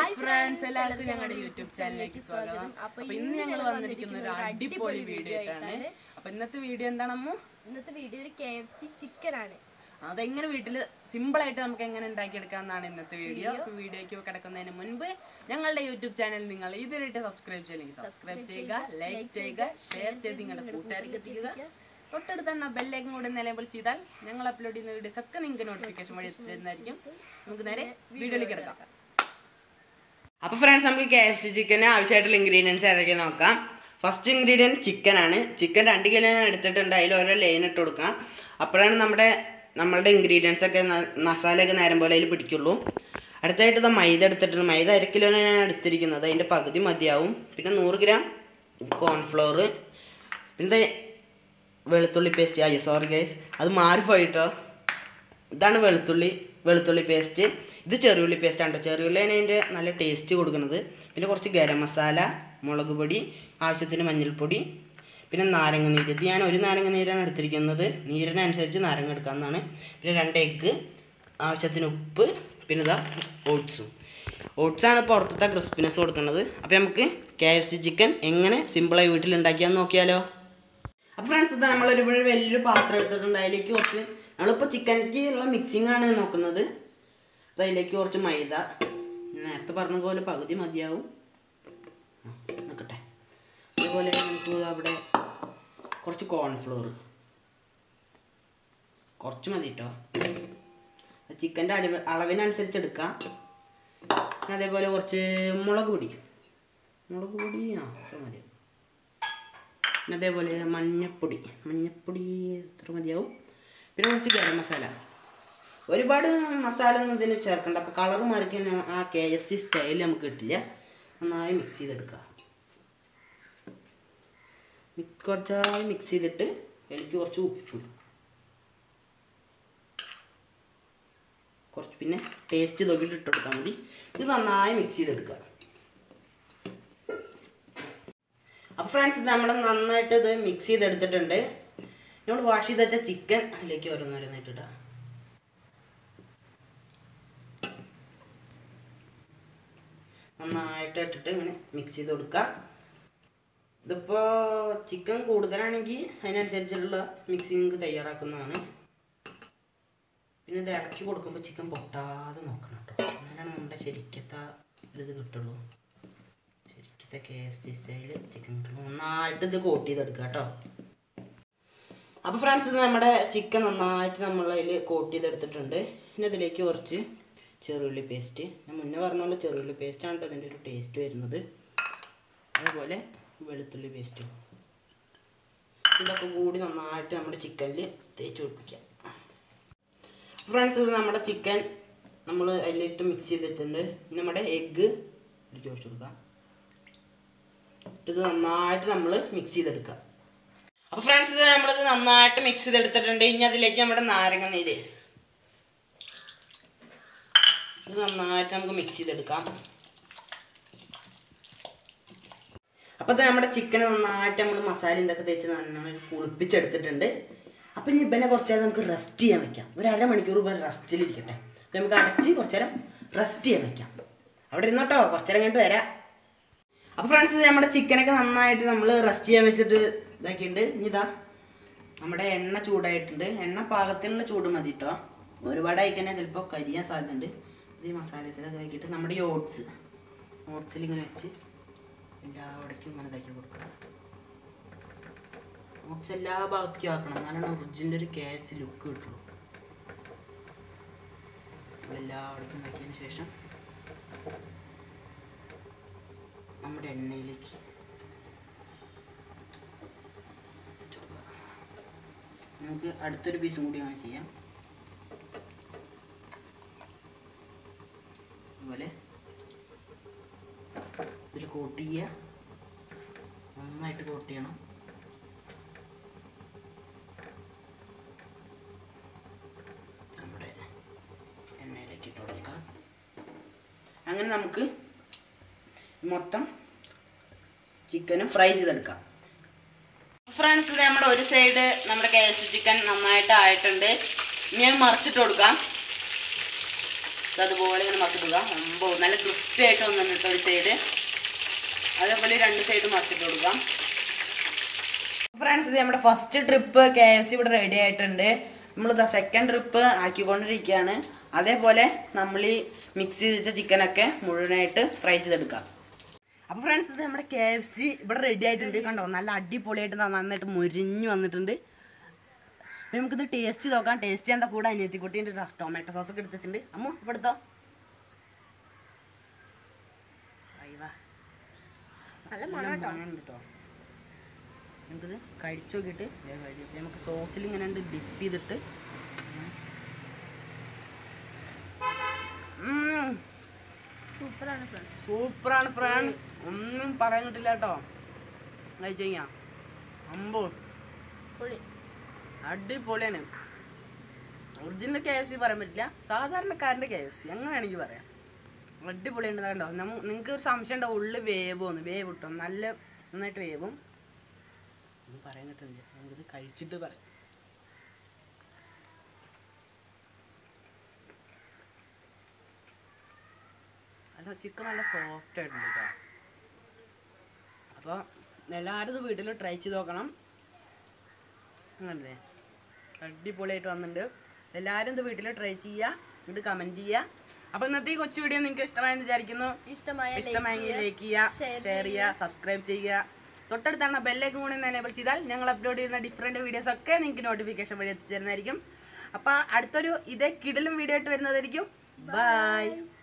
Hi friends എല്ലാവർക്കും ഞങ്ങളുടെ YouTube ചാനലിലേക്ക് സ്വാഗതം അപ്പൊ ഇന്ന് ഞങ്ങൾ വന്നിരിക്കുന്ന ഒരു അടിപൊളി വീഡിയോ ആയിട്ടാണ് അപ്പൊ ഇന്നത്തെ വീഡിയോ എന്താണ് അമ്മു ഇന്നത്തെ വീഡിയോ ഒരു കെ എഫ് സി ചിക്കൻ ആണ് അതെങ്ങനെ വീട്ടിൽ സിമ്പിൾ ആയിട്ട് നമുക്ക് എങ്ങനെ ഉണ്ടാക്കിയെടുക്കാന്നാണ് ഇന്നത്തെ വീഡിയോ അപ്പൊ വീഡിയോയ്ക്ക് കിടക്കുന്നതിന് മുൻപ് ഞങ്ങളുടെ യൂട്യൂബ് ചാനൽ നിങ്ങൾ ഇതുവരെയായിട്ട് സബ്സ്ക്രൈബ് ചെയ്യില്ലെങ്കിൽ സബ്സ്ക്രൈബ് ചെയ്യുക ലൈക്ക് ചെയ്യുക ഷെയർ ചെയ്ത് നിങ്ങളുടെ കൂട്ടുകാർക്ക് എത്തിക്കുക തൊട്ടടുത്ത് തന്നെ ബെല്ലേക്കും കൂടെ നിലവിൽ ചെയ്താൽ ഞങ്ങൾ അപ്ലോഡ് ചെയ്യുന്ന വീഡിയോസ് ഒക്കെ നിങ്ങൾക്ക് നോട്ടിഫിക്കേഷൻ വഴി എത്തിച്ചതായിരിക്കും നമുക്ക് നേരെ വീഡിയോയിലേക്ക് കിടക്കാം അപ്പോൾ ഫ്രണ്ട്സ് നമുക്ക് കെ എഫ് സി ചിക്കന് ആവശ്യമായിട്ടുള്ള ഇൻഗ്രീഡിയൻസ് ഏതൊക്കെ നോക്കാം ഫസ്റ്റ് ഇൻഗ്രീഡിയൻറ്റ് ചിക്കൻ ആണ് ചിക്കൻ രണ്ട് കിലോ ഞാൻ എടുത്തിട്ടുണ്ട് അതിൽ ഓരോ ലൈൻ ഇട്ട് കൊടുക്കാം അപ്പോഴാണ് നമ്മുടെ നമ്മളുടെ ഇൻഗ്രീഡിയൻസ് ഒക്കെ ന- മസാലയൊക്കെ നേരം പോലെ അതിൽ പിടിക്കുള്ളൂ അടുത്തായിട്ട് ഇത് മൈദ എടുത്തിട്ടുണ്ട് മൈദ അര കിലോന് ഞാൻ എടുത്തിരിക്കുന്നത് അതിൻ്റെ പകുതി മതിയാവും പിന്നെ നൂറ് ഗ്രാം കോൺഫ്ലോർ പിന്നെ ദേ വെളുത്തുള്ളി പേസ്റ്റ് അയ്യോ സോറി ഗൈസ് അത് മാറിപ്പോയിട്ടോ ഇതാണ് വെളുത്തുള്ളി വെളുത്തുള്ളി പേസ്റ്റ് ഇത് ചെറിയുള്ളി പേസ്റ്റ് ആണ് കേട്ടോ ചെറിയുള്ളിയാണ് അതിൻ്റെ നല്ല ടേസ്റ്റ് കൊടുക്കുന്നത് പിന്നെ കുറച്ച് ഗരം മസാല മുളക് പൊടി ആവശ്യത്തിന് മഞ്ഞൾപ്പൊടി പിന്നെ നാരങ്ങ നീര് ഇത് ഞാൻ ഒരു നാരങ്ങ നീരാണ് എടുത്തിരിക്കുന്നത് നീരിനനുസരിച്ച് നാരങ്ങ എടുക്കാവുന്നതാണ് പിന്നെ രണ്ട് എഗ്ഗ് ആവശ്യത്തിന് ഉപ്പ് പിന്നെ ഇതാ ഓട്സും ഓട്സാണ് പുറത്തത്തെ ക്രിസ്പിനെസ് കൊടുക്കുന്നത് അപ്പോൾ നമുക്ക് കെ എഫ് സി ചിക്കൻ എങ്ങനെ സിമ്പിളായി വീട്ടിൽ ഉണ്ടാക്കിയാന്ന് നോക്കിയാലോ അപ്പോൾ ഫ്രണ്ട്സ് ഇത് നമ്മളൊരു ഇവിടെ വലിയൊരു പാത്രം എടുത്തിട്ടുണ്ട് അതിലേക്ക് കുറച്ച് നമ്മളിപ്പോൾ ചിക്കനിക്ക് ഉള്ള മിക്സിംഗ് ആണ് നോക്കുന്നത് അത് അതിലേക്ക് കുറച്ച് മൈദ നേരത്തെ പറഞ്ഞ പോലെ പകുതി മതിയാവും ആ, നിൽക്കട്ടെ അതേപോലെ നമുക്ക് അവിടെ കുറച്ച് കോൺഫ്ലോർ കുറച്ച് മതി കേട്ടോ ചിക്കൻ്റെ അളവ് അളവിനനുസരിച്ച് എടുക്കാം പിന്നെ അതേപോലെ കുറച്ച് മുളക് പൊടി മുളക് പൊടി ആ അത്ര മതി പിന്നെ അതേപോലെ മഞ്ഞപ്പൊടി മഞ്ഞപ്പൊടി എത്ര മതിയാവും പിന്നെ കുറച്ച് ഗരം മസാല ഒരുപാട് മസാല ഒന്നും ഇതിന് ചേർക്കണ്ട അപ്പോൾ കളർ മാറിക്കാൻ ആ കെ എഫ് സി സ്റ്റൈൽ നമുക്ക് കിട്ടില്ല നന്നായി മിക്സ് ചെയ്തെടുക്കുക മി- കുറച്ചായി മിക്സ് ചെയ്തിട്ട് എനിക്ക് കുറച്ച് ഉപ്പ് കുറച്ച് പിന്നെ ടേസ്റ്റ് നോക്കിയിട്ട് ഇട്ട് കൊടുത്താൽ മതി ഇത് നന്നായി മിക്സ് ചെയ്തെടുക്കുക അപ്പോൾ ഫ്രണ്ട്സ് ഇത് നമ്മൾ നന്നായിട്ട് ഇത് മിക്സ് ചെയ്തെടുത്തിട്ടുണ്ട് നമ്മൾ വാഷ് ചെയ്ത് വെച്ച ചിക്കൻ അതിലേക്ക് ഓരോന്നോരോന്ന് ഇട്ടിട്ടാ നന്നായിട്ട് ഇട്ടിട്ട് ഇങ്ങനെ മിക്സ് ചെയ്ത് കൊടുക്കുക ഇതിപ്പോൾ ചിക്കൻ കൂടുതലാണെങ്കിൽ അതിനനുസരിച്ചുള്ള മിക്സിങ് തയ്യാറാക്കുന്നതാണ് പിന്നെ ഇത് ഇളക്കി കൊടുക്കുമ്പോൾ ചിക്കൻ പൊട്ടാതെ നോക്കണം കേട്ടോ അങ്ങനെയാണ് നമ്മുടെ ശരിക്കത്തെ ഒരിത് കിട്ടുള്ളൂ ശരിക്കത്തെ K F C style chicken കിട്ടുള്ളൂ നന്നായിട്ട് ഇത് കോട്ട് ചെയ്തെടുക്കുക കേട്ടോ അപ്പോൾ ഫ്രണ്ട്സ് ഇത് നമ്മുടെ ചിക്കൻ നന്നായിട്ട് നമ്മൾ അതിൽ കോട്ട് ചെയ്തെടുത്തിട്ടുണ്ട് പിന്നെ അതിലേക്ക് കുറച്ച് ചെറുള്ളി പേസ്റ്റ് ഞാൻ മുന്നേ പറഞ്ഞ പോലെ ചെറുള്ളി പേസ്റ്റാണ് കേട്ടോ ഇതിൻ്റെ ഒരു ടേസ്റ്റ് വരുന്നത് അതുപോലെ വെളുത്തുള്ളി പേസ്റ്റും ഇതൊക്കെ കൂടി നന്നായിട്ട് നമ്മുടെ ചിക്കനിൽ തേച്ച് പിടിപ്പിക്കാം ഫ്രണ്ട്സ് ഇത് നമ്മുടെ ചിക്കൻ നമ്മൾ അതിലിട്ട് മിക്സ് ചെയ്തിട്ടുണ്ട് ഇനി നമ്മുടെ എഗ്ഗ് ഇതിലേക്ക് ഒഴിച്ച് കൊടുക്കാം ഇത് നന്നായിട്ട് നമ്മൾ മിക്സ് ചെയ്തെടുക്കുക അപ്പോൾ ഫ്രണ്ട്സ് ഇത് നമ്മളിത് നന്നായിട്ട് മിക്സ് ചെയ്തെടുത്തിട്ടുണ്ട് ഇനി അതിലേക്ക് നമ്മുടെ നാരങ്ങ നീര് ഇത് നന്നായിട്ട് നമുക്ക് മിക്സ് ചെയ്തെടുക്കാം അപ്പോൾ ഇത് നമ്മുടെ ചിക്കൻ നന്നായിട്ട് നമ്മൾ മസാല ഇതൊക്കെ തേച്ച് നന്നായി കുളിപ്പിച്ചെടുത്തിട്ടുണ്ട് അപ്പം ഇനി ഇവനെ കുറച്ച് നേരം നമുക്ക് റെസ്റ്റ് ചെയ്യാൻ വെക്കാം ഒരു അരമണിക്കൂർ ഇവൻ റെസ്റ്റിലിരിക്കട്ടെ അപ്പം നമുക്ക് അടച്ച് കുറച്ച് നേരം റെസ്റ്റ് ചെയ്യാൻ വെക്കാം അവിടെ ഇരുന്നോട്ടോ കുറച്ച് നേരം കഴിഞ്ഞിട്ട് വരാം അപ്പോൾ ഫ്രണ്ട്സ് നമ്മുടെ ചിക്കനൊക്കെ നന്നായിട്ട് നമ്മൾ റെസ്റ്റ് ചെയ്യാൻ വെച്ചിട്ട് ഇതാക്കിയിട്ടുണ്ട് ഇനി ഇതാ നമ്മുടെ എണ്ണ ചൂടായിട്ടുണ്ട് എണ്ണ പാകത്തിനുള്ള ചൂട് മതി കേട്ടോ ഒരുപാട് അയക്കന്നെ ചിലപ്പോൾ കരിയാൻ സാധ്യതയുണ്ട് ഇത് ഈ മസാലത്തിലൊക്കെ ആക്കിയിട്ട് നമ്മുടെ ഈ ഓട്സ് ഓട്സിൽ ഇങ്ങനെ വെച്ച് എല്ലാവിടേക്കും ഇങ്ങനെ ഇതാക്കി കൊടുക്കണം ഓട്സ് എല്ലാ ഭാഗത്തേക്കും ആക്കണം എന്നാലാണ് ഒറിജിൻ്റെ ഒരു കേസ് ലുക്ക് കിട്ടുള്ളൂ നമ്മൾ എല്ലാവിടേക്കും ഇതാക്കിയതിന് ശേഷം നമ്മുടെ എണ്ണയിലേക്ക് ഇട്ട് കൊടുക്കുക. നമുക്ക് അടുത്തൊരു പീസും കൂടി അങ്ങനെ ചെയ്യാം അതുപോലെ ഇതിൽ കോട്ട് ചെയ്യുക നന്നായിട്ട് കോട്ട് ചെയ്യണം നമ്മുടെ എണ്ണയിലേക്ക് ഇട്ട് കൊടുക്കാം അങ്ങനെ നമുക്ക് മൊത്തം ചിക്കനും ഫ്രൈ ചെയ്തെടുക്കാം ഫ്രണ്ട്സ് ഇത് നമ്മുടെ ഒരു സൈഡ് നമ്മുടെ കെ എസ് ചിക്കൻ നന്നായിട്ട് ആയിട്ടുണ്ട് ഇനി അത് മറിച്ചിട്ട് കൊടുക്കാം ഇത് അതുപോലെ ഇങ്ങനെ മറിച്ചിടുക അമ്പോ നല്ല ക്രിസ്പി ആയിട്ട് വന്നിട്ട് ഒരു സൈഡ് അതേപോലെ രണ്ട് സൈഡ് മറിച്ചിട്ട് കൊടുക്കാം ഫ്രണ്ട്സ് ഇത് നമ്മുടെ first trip K F C ഇവിടെ റെഡി ആയിട്ടുണ്ട് നമ്മൾ സെക്കൻഡ് ട്രിപ്പ് ആക്കിക്കൊണ്ടിരിക്കുകയാണ് അതേപോലെ നമ്മൾ ഈ മിക്സ് ചെയ്ത് വെച്ച ചിക്കനൊക്കെ മുഴുവനായിട്ട് ഫ്രൈ ചെയ്തെടുക്കാം അപ്പോൾ ഫ്രണ്ട്സ് ഇത് നമ്മുടെ കെ എഫ് സി ഇവിടെ റെഡി ആയിട്ടുണ്ട് കണ്ടോ നല്ല അടിപൊളിയായിട്ട് ദാ നന്നായിട്ട് മുരിഞ്ഞ് വന്നിട്ടുണ്ട് അപ്പോൾ നമുക്കിത് ടേസ്റ്റ് ചെയ്ത് നോക്കാം ടേസ്റ്റ് ചെയ്യാൻ കൂടെ അനിയത്തിക്കുട്ടീൻ്റെ ടൊമാറ്റോ സോസ് ഒക്കെ എടുത്തിട്ടുണ്ട് അമ്മ ഇപ്പോൾ എടുത്തോ അയ്യവാ നല്ല മണം കേട്ടോ മണമുണ്ട് ട്ടോ. നമുക്കിത് കഴിച്ചു നോക്കിയിട്ട് വേഗം കഴിക്കും. പിന്നെ നമുക്ക് സോസിൽ ഇങ്ങനെ ഉണ്ട് ഡിപ്പ് ചെയ്തിട്ട് സൂപ്പറാണ് ഫ്രണ്ട് സൂപ്പറാണ് ഫ്രണ്ട്സ് ഒന്നും പറയാൻ കിട്ടില്ല കേട്ടോ കഴിച്ചു കഴിഞ്ഞാ അമ്പോ പൊളി അടിപൊളിയാണ് ഒറിജിനൽ കെ എഫ് സി പറയാൻ പറ്റില്ല സാധാരണക്കാരൻ്റെ കെ എഫ് സി അങ്ങനെ എനിക്ക് പറയാം അടിപൊളിയുണ്ട് കണ്ടോ നമ്മ നിങ്ങൾക്ക് ഒരു സംശയം ഉണ്ടാവും ഉള്ളിൽ വേവ് വന്നു വേവ് കിട്ടും നല്ല നന്നായിട്ട് വേവും ഒന്നും പറയാൻ കിട്ടുന്നില്ല നമുക്കിത് കഴിച്ചിട്ട് പറയാം അല്ല ചിക്കൻ നല്ല സോഫ്റ്റ് ആയിട്ടുണ്ട് കേട്ടോ അപ്പോൾ എല്ലാവരും ഇത് വീട്ടിൽ ട്രൈ ചെയ്ത് നോക്കണം അങ്ങനല്ലേ അടിപൊളിയായിട്ട് വന്നിട്ടുണ്ട് എല്ലാവരും ഇത് വീട്ടിൽ ട്രൈ ചെയ്യുക എന്നിട്ട് കമൻറ്റ് ചെയ്യുക അപ്പോൾ ഇന്നത്തെ ഈ കൊച്ചു വീഡിയോ നിങ്ങൾക്ക് ഇഷ്ടമായെന്ന് വിചാരിക്കുന്നു ഇഷ്ടമായ ഇഷ്ടമായെങ്കിൽ ലൈക്ക് ചെയ്യുക share ഷെയർ ചെയ്യുക സബ്സ്ക്രൈബ് ചെയ്യുക തൊട്ടടുത്താണ് ബെല്ലേക്ക് കൂടി എനേബിൾ ചെയ്താൽ ഞങ്ങൾ അപ്ലോഡ് ചെയ്യുന്ന ഡിഫറെൻറ്റ് വീഡിയോസ് ഒക്കെ നിങ്ങൾക്ക് നോട്ടിഫിക്കേഷൻ വഴി എത്തിച്ചേരുന്നതായിരിക്കും അപ്പോൾ അടുത്തൊരു ഇതേ കിടലും വീഡിയോ ആയിട്ട് വരുന്നതായിരിക്കും ബൈ